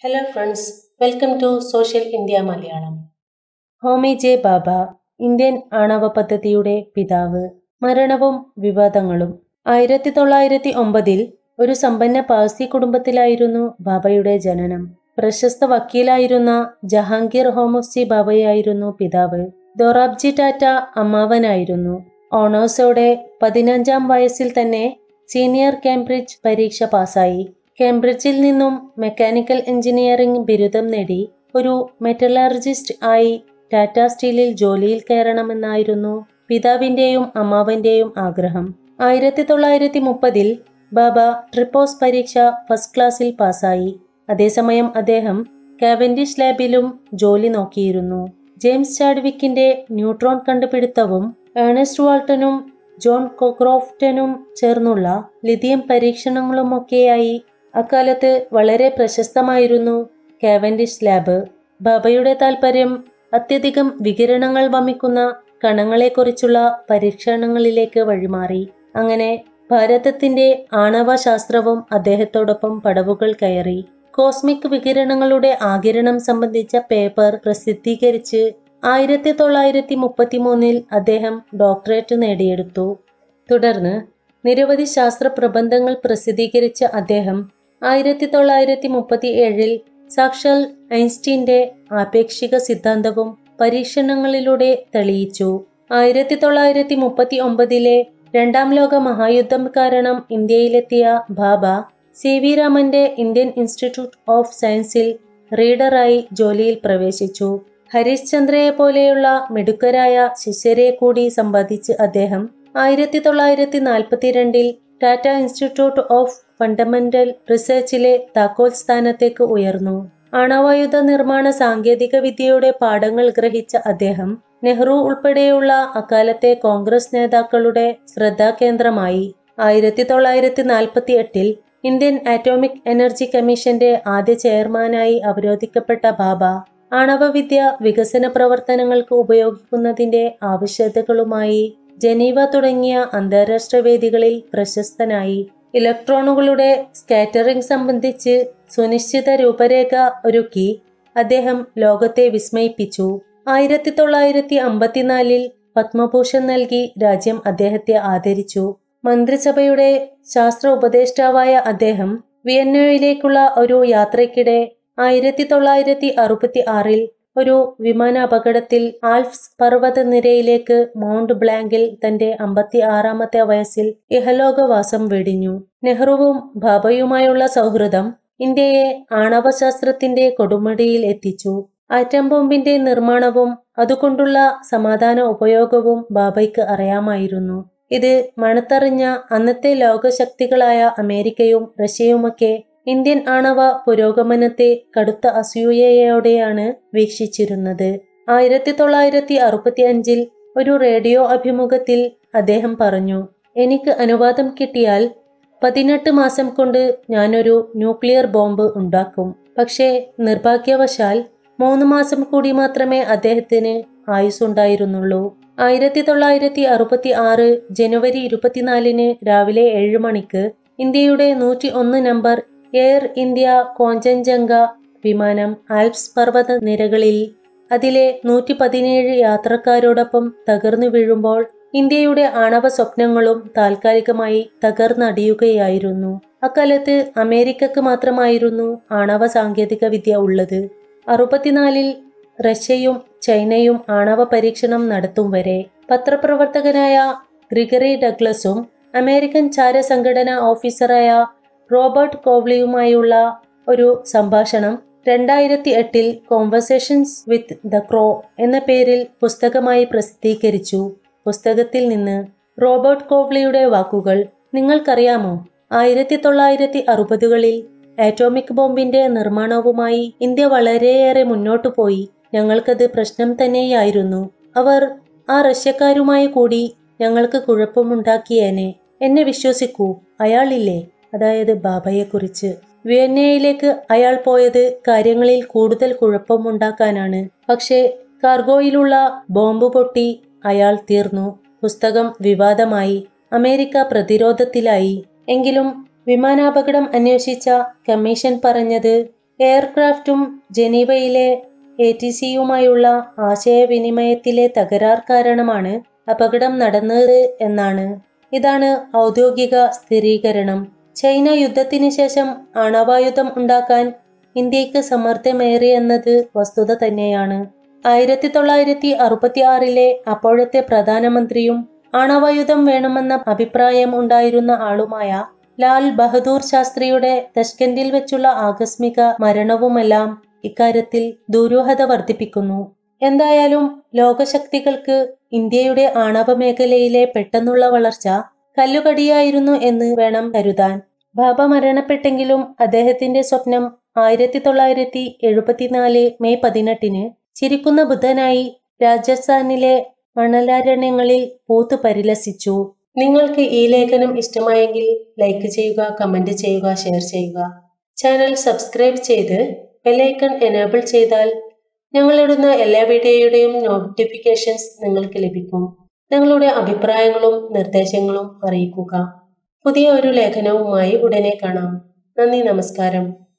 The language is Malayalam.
hello friends welcome to social India Malayalam Homi J Bhabha Indian ആണവ പദ്ധതിയുടെ പിതാവ് മരണവും വിവാദങ്ങളും ആയിരത്തി തൊള്ളായിരത്തി ഒമ്പതിൽ ഒരു സമ്പന്ന പാഴ്സി കുടുംബത്തിലായിരുന്നു ബാബയുടെ ജനനം പ്രശസ്ത വക്കീലായിരുന്ന ജഹാംഗീർ ഹോമോസി ബാബയായിരുന്നു പിതാവ് ദൊറാബ്ജി ടാറ്റ അമ്മാവനായിരുന്നു ഓണേഴ്സോടെ പതിനഞ്ചാം വയസ്സിൽ തന്നെ സീനിയർ കേംബ്രിഡ്ജ് പരീക്ഷ പാസായി കേംബ്രിഡ്ജിൽ നിന്നും മെക്കാനിക്കൽ എഞ്ചിനീയറിംഗ് ബിരുദം നേടി ഒരു മെറ്റലർജിസ്റ്റ് ആയി ടാറ്റ സ്റ്റീലിൽ ജോലിയിൽ കയറണമെന്നായിരുന്നു പിതാവിന്റെയും അമ്മാവന്റെയും ആഗ്രഹം ആയിരത്തി തൊള്ളായിരത്തി മുപ്പതിൽ ബാബ ട്രിപ്പോസ് പരീക്ഷ ഫസ്റ്റ് ക്ലാസ്സിൽ പാസ്സായി അതേസമയം അദ്ദേഹം കാവൻഡിഷ് ലാബിലും ജോലി നോക്കിയിരുന്നു ജെയിംസ് ചാഡ്വിക്കിന്റെ ന്യൂട്രോൺ കണ്ടുപിടുത്തവും ഏണസ്റ്റ് വാൾട്ടനും ജോൺ കൊക്രോഫ്റ്റനും ചേർന്നുള്ള ലിഥിയം പരീക്ഷണങ്ങളുമൊക്കെയായി അക്കാലത്ത് വളരെ പ്രശസ്തമായിരുന്നു കാവൻഡിഷ് ലാബ് ബാബയുടെ താൽപ്പര്യം അത്യധികം വികിരണങ്ങൾ വമിക്കുന്ന കണങ്ങളെക്കുറിച്ചുള്ള പരീക്ഷണങ്ങളിലേക്ക് വഴിമാറി അങ്ങനെ ഭാരതത്തിന്റെ ആണവ ശാസ്ത്രവും അദ്ദേഹത്തോടൊപ്പം പടവുകൾ കയറി കോസ്മിക് വികിരണങ്ങളുടെ ആകിരണം സംബന്ധിച്ച പേപ്പർ പ്രസിദ്ധീകരിച്ച് ആയിരത്തി തൊള്ളായിരത്തി മുപ്പത്തിമൂന്നിൽ അദ്ദേഹം ഡോക്ടറേറ്റ് നേടിയെടുത്തു തുടർന്ന് നിരവധി ശാസ്ത്ര പ്രബന്ധങ്ങൾ പ്രസിദ്ധീകരിച്ച അദ്ദേഹം ആയിരത്തി തൊള്ളായിരത്തി മുപ്പത്തി ഏഴിൽ സാക്ഷാൽ ഐൻസ്റ്റീന്റെ ആപേക്ഷിക സിദ്ധാന്തവും പരീക്ഷണങ്ങളിലൂടെ തെളിയിച്ചു ആയിരത്തി തൊള്ളായിരത്തി മുപ്പത്തി ഒമ്പതിലെ രണ്ടാം ലോക മഹായുദ്ധം കാരണം ഇന്ത്യയിലെത്തിയ ബാബ സി വി രാമന്റെ ഇന്ത്യൻ ഇൻസ്റ്റിറ്റ്യൂട്ട് ഓഫ് സയൻസിൽ റീഡറായി ജോലിയിൽ പ്രവേശിച്ചു ഹരീഷ് ചന്ദ്രയെ പോലെയുള്ള മിടുക്കരായ ശിഷ്യരെ കൂടി സമ്പാദിച്ച് അദ്ദേഹം ആയിരത്തി തൊള്ളായിരത്തി നാൽപ്പത്തിരണ്ടിൽ ടാറ്റ ഇൻസ്റ്റിറ്റ്യൂട്ട് ഓഫ് ഫണ്ടമെന്റൽ റിസർച്ചിലെ താക്കോൽ സ്ഥാനത്തേക്ക് ഉയർന്നു ആണവായുധ നിർമ്മാണ സാങ്കേതിക വിദ്യയുടെ പാഠങ്ങൾ ഗ്രഹിച്ച അദ്ദേഹം നെഹ്റു ഉൾപ്പെടെയുള്ള അക്കാലത്തെ കോൺഗ്രസ് നേതാക്കളുടെ ശ്രദ്ധാകേന്ദ്രമായി ആയിരത്തി തൊള്ളായിരത്തി നാൽപ്പത്തി എട്ടിൽ ഇന്ത്യൻ ആറ്റോമിക് എനർജി കമ്മീഷന്റെ ആദ്യ ചെയർമാനായി അവരോധിക്കപ്പെട്ട ബാബ ആണവവിദ്യ വികസന പ്രവർത്തനങ്ങൾക്ക് ഉപയോഗിക്കുന്നതിന്റെ ആവശ്യകതകളുമായി ജനീവ തുടങ്ങിയ അന്താരാഷ്ട്ര വേദികളിൽ പ്രശസ്തനായി ഇലക്ട്രോണുകളുടെ സ്കാറ്ററിംഗ് സംബന്ധിച്ച് സുനിശ്ചിത രൂപരേഖ ഒരുക്കി അദ്ദേഹം ലോകത്തെ വിസ്മയിപ്പിച്ചു ആയിരത്തി തൊള്ളായിരത്തി അമ്പത്തിനാലിൽ പത്മഭൂഷൺ നൽകി രാജ്യം അദ്ദേഹത്തെ ആദരിച്ചു മന്ത്രിസഭയുടെ ശാസ്ത്ര ഉപദേഷ്ടാവായ അദ്ദേഹം വിയന്നോയിലേക്കുള്ള ഒരു യാത്രയ്ക്കിടെ ആയിരത്തി തൊള്ളായിരത്തി അറുപത്തി ആറിൽ ഒരു വിമാന അപകടത്തിൽ ആൽപ്സ് പർവ്വതനിരയിലേക്ക് മൗണ്ട് ബ്ലാങ്കിൽ തന്റെ അമ്പത്തി ആറാമത്തെ വയസ്സിൽ ഇഹലോകവാസം വെടിഞ്ഞു നെഹ്റുവും ബാബയുമായുള്ള സൗഹൃദം ഇന്ത്യയെ ആണവശാസ്ത്രത്തിന്റെ കൊടുമുടിയിൽ എത്തിച്ചു ആറ്റം ബോംബിന്റെ നിർമ്മാണവും അതുകൊണ്ടുള്ള സമാധാന ഉപയോഗവും ബാബയ്ക്ക് അറിയാമായിരുന്നു ഇത് മണത്തറിഞ്ഞ അന്നത്തെ ലോകശക്തികളായ അമേരിക്കയും റഷ്യയുമൊക്കെ ഇന്ത്യൻ ആണവ പുരോഗമനത്തെ കടുത്ത അസൂയയോടെയാണ് വീക്ഷിച്ചിരുന്നത് ആയിരത്തി തൊള്ളായിരത്തി അറുപത്തി അഞ്ചിൽ ഒരു റേഡിയോ അഭിമുഖത്തിൽ അദ്ദേഹം പറഞ്ഞു എനിക്ക് അനുവാദം കിട്ടിയാൽ പതിനെട്ട് മാസം കൊണ്ട് ഞാനൊരു ന്യൂക്ലിയർ ബോംബ് ഉണ്ടാക്കും പക്ഷേ നിർഭാഗ്യവശാൽ മൂന്ന് മാസം കൂടി മാത്രമേ അദ്ദേഹത്തിന് ആയുസ്സുണ്ടായിരുന്നുള്ളൂ ആയിരത്തി തൊള്ളായിരത്തി അറുപത്തി ആറ് ജനുവരി ഇരുപത്തിനാലിന് രാവിലെ ഏഴ് മണിക്ക് ഇന്ത്യയുടെ നൂറ്റി ഒന്ന് നമ്പർ എയർ ഇന്ത്യ കോഞ്ചൻജംഗ വിമാനം ആൽപ്സ് പർവ്വത നിരകളിൽ അതിലെ നൂറ്റി പതിനേഴ് യാത്രക്കാരോടൊപ്പം തകർന്നു വീഴുമ്പോൾ ഇന്ത്യയുടെ ആണവ സ്വപ്നങ്ങളും താൽക്കാലികമായി തകർന്നടിയുകയായിരുന്നു അക്കാലത്ത് അമേരിക്കക്ക് മാത്രമായിരുന്നു ആണവ സാങ്കേതിക വിദ്യ ഉള്ളത് അറുപത്തിനാലിൽ റഷ്യയും ചൈനയും ആണവ പരീക്ഷണം നടത്തും വരെ പത്രപ്രവർത്തകനായ ഗ്രിഗറി ഡഗ്ലസും അമേരിക്കൻ ചാരസംഘടന ഓഫീസറായ റോബർട്ട് കോവ്ലിയുമായുള്ള ഒരു സംഭാഷണം രണ്ടായിരത്തി എട്ടിൽ കോൺവെർസേഷൻസ് വിത്ത് ദ ക്രോ എന്ന പേരിൽ പുസ്തകമായി പ്രസിദ്ധീകരിച്ചു പുസ്തകത്തിൽ നിന്ന് റോബർട്ട് കോവ്ലിയുടെ വാക്കുകൾ നിങ്ങൾക്കറിയാമോ ആയിരത്തി തൊള്ളായിരത്തി അറുപതുകളിൽ ആറ്റോമിക് ബോംബിന്റെ നിർമ്മാണവുമായി ഇന്ത്യ വളരെയേറെ മുന്നോട്ടു പോയി ഞങ്ങൾക്കത് പ്രശ്നം തന്നെയായിരുന്നു അവർ ആ റഷ്യക്കാരുമായി കൂടി ഞങ്ങൾക്ക് കുഴപ്പമുണ്ടാക്കിയേനെ എന്നെ വിശ്വസിക്കൂ അയാളില്ലേ അതായത് ബാബയെക്കുറിച്ച് വിയന്നയിലേക്ക് അയാൾ പോയത് കാര്യങ്ങളിൽ കൂടുതൽ കുഴപ്പമുണ്ടാക്കാനാണ് പക്ഷേ കാർഗോയിലുള്ള ബോംബ് പൊട്ടി അയാൾ തീർന്നു പുസ്തകം വിവാദമായി അമേരിക്ക പ്രതിരോധത്തിലായി എങ്കിലും വിമാനാപകടം അന്വേഷിച്ച കമ്മീഷൻ പറഞ്ഞത് എയർക്രാഫ്റ്റും ജനീവയിലെ എ ടി സിയുമായുള്ള ആശയവിനിമയത്തിലെ തകരാർ കാരണമാണ് അപകടം നടന്നത് എന്നാണ് ഇതാണ് ഔദ്യോഗിക സ്ഥിരീകരണം ചൈന യുദ്ധത്തിന് ശേഷം ആണവായുധം ഉണ്ടാക്കാൻ ഇന്ത്യക്ക് സമ്മർദ്ദമേറിയെന്നത് വസ്തുത തന്നെയാണ് ആയിരത്തി തൊള്ളായിരത്തി അറുപത്തി ആറിലെ അപ്പോഴത്തെ പ്രധാനമന്ത്രിയും ആണവായുധം വേണമെന്ന അഭിപ്രായം ഉണ്ടായിരുന്ന ആളുമായ ലാൽ ബഹദൂർ ശാസ്ത്രിയുടെ തഷ്കന്റിൽ വെച്ചുള്ള ആകസ്മിക മരണവുമെല്ലാം ഇക്കാര്യത്തിൽ ദുരൂഹത വർദ്ധിപ്പിക്കുന്നു എന്തായാലും ലോകശക്തികൾക്ക് ഇന്ത്യയുടെ ആണവ മേഖലയിലെ പെട്ടെന്നുള്ള വളർച്ച കല്ലുകടിയായിരുന്നു എന്ന് വേണം കരുതാൻ ബാബ മരണപ്പെട്ടെങ്കിലും അദ്ദേഹത്തിന്റെ സ്വപ്നം ആയിരത്തി തൊള്ളായിരത്തി എഴുപത്തിനാല് മെയ് പതിനെട്ടിന് ചിരിക്കുന്ന ബുധനായി രാജസ്ഥാനിലെ മണലാരണ്യങ്ങളിൽ പൂത്തു പരിലസിച്ചു നിങ്ങൾക്ക് ഈ ലേഖനം ഇഷ്ടമായെങ്കിൽ ലൈക്ക് ചെയ്യുക കമന്റ് ചെയ്യുക ഷെയർ ചെയ്യുക ചാനൽ സബ്സ്ക്രൈബ് ചെയ്ത് ബെലൈക്കൺ എനേബിൾ ചെയ്താൽ ഞങ്ങളിടുന്ന എല്ലാ വീഡിയോയുടെയും നോട്ടിഫിക്കേഷൻസ് നിങ്ങൾക്ക് ലഭിക്കും നിങ്ങളുടെ അഭിപ്രായങ്ങളും നിർദ്ദേശങ്ങളും അറിയിക്കുക പുതിയ ഒരു ലേഖനവുമായി ഉടനെ കാണാം നന്ദി നമസ്കാരം